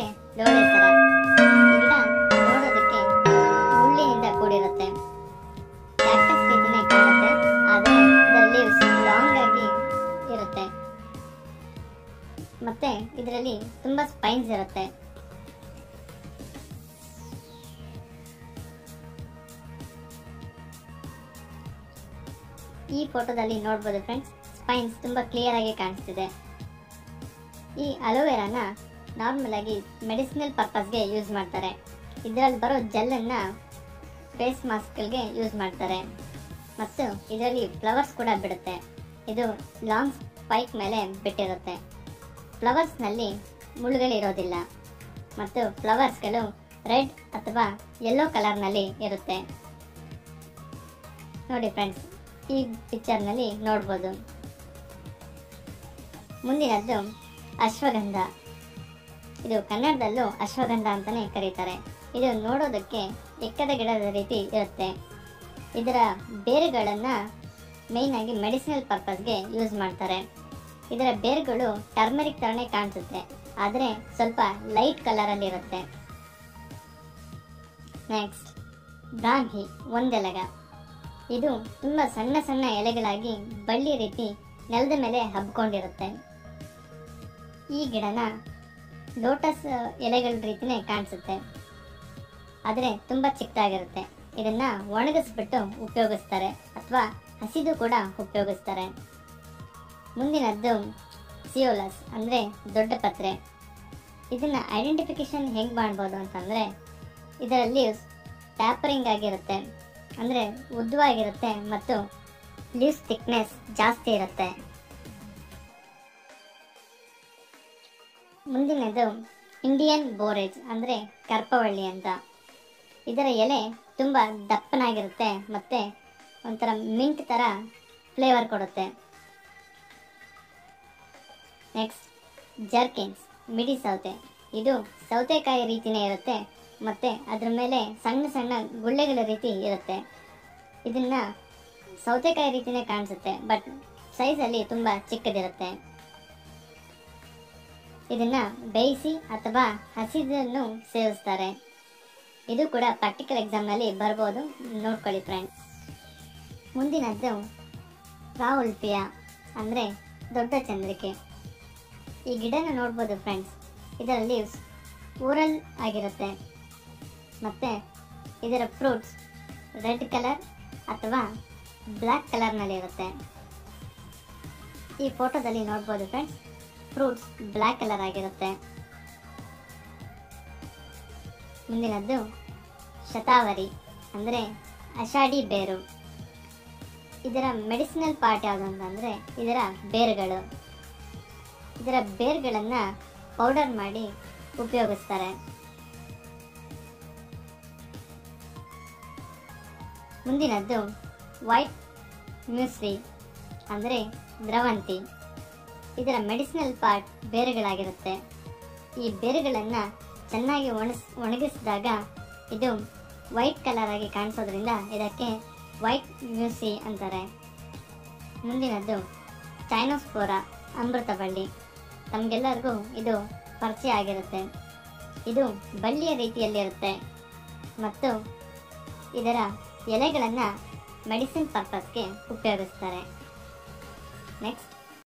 ಅಂದ್ರೆ ಲೋಳೆ ಸರ ಈ ಗಿಡ ನೋಡೋದಕ್ಕೆ ಮುಳ್ಳಿನಿಂದ ಕೂಡಿರುತ್ತೆ ಕ್ಯಾಕ್ಟಸ್ ರೀತಿನೇ ಕಾಣುತ್ತೆ ಆದರೆ ಇದರ ಲೀವ್ಸ್ ಲಾಂಗ್ ಆಗಿ ಇರುತ್ತೆ ಮತ್ತೆ ಇದರಲ್ಲಿ ತುಂಬಾ ಸ್ಪೈನ್ಸ್ ಇರುತ್ತೆ ಈ ಫೋಟೋದಲ್ಲಿ ನೋಡ್ಬೋದು ಫ್ರೆಂಡ್ಸ್ ಸ್ಪೈನ್ಸ್ ತುಂಬಾ ಕ್ಲಿಯರ್ ಆಗಿ ಕಾಣಿಸ್ತಿದೆ ಈ ಅಲೋವೆರಾನ ನಾರ್ಮಲ್ ಆಗಿ ಮೆಡಿಸಿನಲ್ ಪರ್ಪಸ್ಗೆ ಯೂಸ್ ಮಾಡ್ತಾರೆ ಇದರಲ್ಲಿ ಬರೋ ಜೆಲ್ಲನ್ನು ಫೇಸ್ ಮಾಸ್ಕ್ಗಳಿಗೆ ಯೂಸ್ ಮಾಡ್ತಾರೆ ಮತ್ತು ಇದರಲ್ಲಿ ಫ್ಲವರ್ಸ್ ಕೂಡ ಬಿಡುತ್ತೆ ಇದು ಲಾಂಗ್ ಸ್ಪೈಕ್ ಮೇಲೆ ಬಿಟ್ಟಿರುತ್ತೆ ಫ್ಲವರ್ಸ್ನಲ್ಲಿ ಮುಳ್ಳುಗಳಿರೋದಿಲ್ಲ ಮತ್ತು ಫ್ಲವರ್ಸ್ಗಳು ರೆಡ್ ಅಥವಾ ಯೆಲ್ಲೋ ಕಲರ್ನಲ್ಲಿ ಇರುತ್ತೆ ನೋಡಿ ಫ್ರೆಂಡ್ಸ್ ಈ ಪಿಕ್ಚರ್ನಲ್ಲಿ ನೋಡ್ಬೋದು ಮುಂದಿನದ್ದು ಅಶ್ವಗಂಧ ಇದು ಕನ್ನಡದಲ್ಲೂ ಅಶ್ವಗಂಧ ಅಂತಾನೆ ಕರೀತಾರೆ ಇದು ನೋಡೋದಕ್ಕೆ ಎಕ್ಕದ ಗಿಡದ ರೀತಿ ಇರುತ್ತೆ ಇದರ ಬೇರುಗಳನ್ನು ಮೇಯ್ನ್ ಆಗಿ ಮೆಡಿಸಿನಲ್ ಪರ್ಪಸ್ಗೆ ಯೂಸ್ ಮಾಡ್ತಾರೆ ಇದರ ಬೇರುಗಳು ಟರ್ಮರಿಕ್ ಥರನೇ ಕಾಣಿಸುತ್ತೆ ಆದರೆ ಸ್ವಲ್ಪ ಲೈಟ್ ಕಲರಲ್ಲಿ ಇರುತ್ತೆ ನೆಕ್ಸ್ಟ್ ಬ್ರಾಹ್ಮಿ ಒಂದೆಲಗ ಇದು ತುಂಬ ಸಣ್ಣ ಸಣ್ಣ ಎಲೆಗಳಾಗಿ ಬಳ್ಳಿ ರೀತಿ ನೆಲದ ಮೇಲೆ ಹಬ್ಕೊಂಡಿರುತ್ತೆ ಈ ಗಿಡನ ಲೋಟಸ್ ಎಲೆಗಳ ರೀತಿನೇ ಕಾಣಿಸುತ್ತೆ ಆದರೆ ತುಂಬ ಚಿಕ್ಕದಾಗಿರುತ್ತೆ ಇದನ್ನ ಒಣಗಿಸ್ಬಿಟ್ಟು ಉಪಯೋಗಿಸ್ತಾರೆ ಅಥವಾ ಹಸಿದು ಕೂಡ ಉಪಯೋಗಿಸ್ತಾರೆ ಮುಂದಿನದ್ದು ಸಿಯೋಲಸ್ ಅಂದರೆ ದೊಡ್ಡ ಪತ್ರೆ ಇದನ್ನ ಐಡೆಂಟಿಫಿಕೇಶನ್ ಹೆಂಗೆ ಮಾಡ್ಬೋದು ಅಂತಂದರೆ ಇದರ ಲೀವ್ಸ್ ಟ್ಯಾಪರಿಂಗ್ ಆಗಿರುತ್ತೆ ಅಂದರೆ ಉದ್ದವಾಗಿರುತ್ತೆ ಮತ್ತು ಲೀವ್ಸ್ ಥಿಕ್ನೆಸ್ ಜಾಸ್ತಿ ಇರುತ್ತೆ ಮುಂದಿನದು ಇಂಡಿಯನ್ ಬೋರೇಜ್ ಅಂದರೆ ಕರ್ಪವಳ್ಳಿ ಅಂತ ಇದರ ಎಲೆ ತುಂಬ ದಪ್ಪನಾಗಿರುತ್ತೆ ಮತ್ತು ಒಂಥರ ಮಿಂಟ್ ಥರ ಫ್ಲೇವರ್ ಕೊಡುತ್ತೆ ನೆಕ್ಸ್ಟ್ ಜರ್ಕಿನ್ಸ್ ಮಿಡಿ ಸೌತೆ ಇದು ಸೌತೆಕಾಯಿ ರೀತಿನೇ ಇರುತ್ತೆ ಮತ್ತು ಅದ್ರ ಮೇಲೆ ಸಣ್ಣ ಸಣ್ಣ ಗುಳ್ಳೆಗಳ ರೀತಿ ಇರುತ್ತೆ ಇದನ್ನ ಸೌತೆಕಾಯಿ ರೀತಿನೇ ಕಾಣಿಸುತ್ತೆ ಬಟ್ ಸೈಜಲ್ಲಿ ತುಂಬ ಚಿಕ್ಕದಿರುತ್ತೆ ಇದನ್ನ ಬೇಯಿಸಿ ಅಥವಾ ಹಸಿದನ್ನು ಸೇವಿಸ್ತಾರೆ ಇದು ಕೂಡ ಪ್ರಾಕ್ಟಿಕಲ್ ಎಕ್ಸಾಮ್ನಲ್ಲಿ ಬರ್ಬೋದು ನೋಡ್ಕೊಳ್ಳಿ ಫ್ರೆಂಡ್ಸ್ ಮುಂದಿನದ್ದು ರಾಹುಲ್ಪಿಯ ಅಂದರೆ ದೊಡ್ಡ ಚಂದ್ರಿಕೆ ಈ ಗಿಡನ ನೋಡ್ಬೋದು ಫ್ರೆಂಡ್ಸ್ ಇದರ ಲೀವ್ಸ್ ಊರಲ್ ಆಗಿರುತ್ತೆ ಮತ್ತು ಇದರ ಫ್ರೂಟ್ಸ್ ರೆಡ್ ಕಲರ್ ಅಥವಾ ಬ್ಲ್ಯಾಕ್ ಕಲರ್ನಲ್ಲಿ ಇರುತ್ತೆ ಈ ಫೋಟೋದಲ್ಲಿ ನೋಡ್ಬೋದು ಫ್ರೆಂಡ್ಸ್ ಫ್ರೂಟ್ಸ್ ಬ್ಲ್ಯಾಕ್ ಕಲರ್ ಆಗಿರುತ್ತೆ ಮುಂದಿನದ್ದು ಶತಾವರಿ ಅಂದರೆ ಅಷಾಢಿ ಬೇರು ಇದರ ಮೆಡಿಸಿನಲ್ ಪಾರ್ಟ್ ಯಾವುದು ಅಂತಂದರೆ ಇದರ ಬೇರುಗಳು ಇದರ ಬೇರುಗಳನ್ನು ಪೌಡರ್ ಮಾಡಿ ಉಪಯೋಗಿಸ್ತಾರೆ ಮುಂದಿನದ್ದು ವೈಟ್ ಮ್ಯೂಸ್ಲಿ ಅಂದರೆ ದ್ರವಂತಿ ಇದರ ಮೆಡಿಸಿನಲ್ ಪಾರ್ಟ್ ಬೇರುಗಳಾಗಿರುತ್ತೆ ಈ ಬೇರುಗಳನ್ನು ಚೆನ್ನಾಗಿ ಒಣಸ್ ಒಣಗಿಸಿದಾಗ ಇದು ವೈಟ್ ಕಲರ್ ಆಗಿ ಕಾಣಿಸೋದ್ರಿಂದ ಇದಕ್ಕೆ ವೈಟ್ ಮ್ಯೂಸಿ ಅಂತಾರೆ ಮುಂದಿನದ್ದು ಚೈನೋಸ್ಪೋರ ಅಮೃತ ಬಳ್ಳಿ ತಮಗೆಲ್ಲರಿಗೂ ಇದು ಪರಿಚಯ ಆಗಿರುತ್ತೆ ಇದು ಬಳ್ಳಿಯ ರೀತಿಯಲ್ಲಿರುತ್ತೆ ಮತ್ತು ಇದರ ಎಲೆಗಳನ್ನು ಮೆಡಿಸಿನ್ ಪರ್ಪಸ್ಗೆ ಉಪಯೋಗಿಸ್ತಾರೆ ನೆಕ್ಸ್ಟ್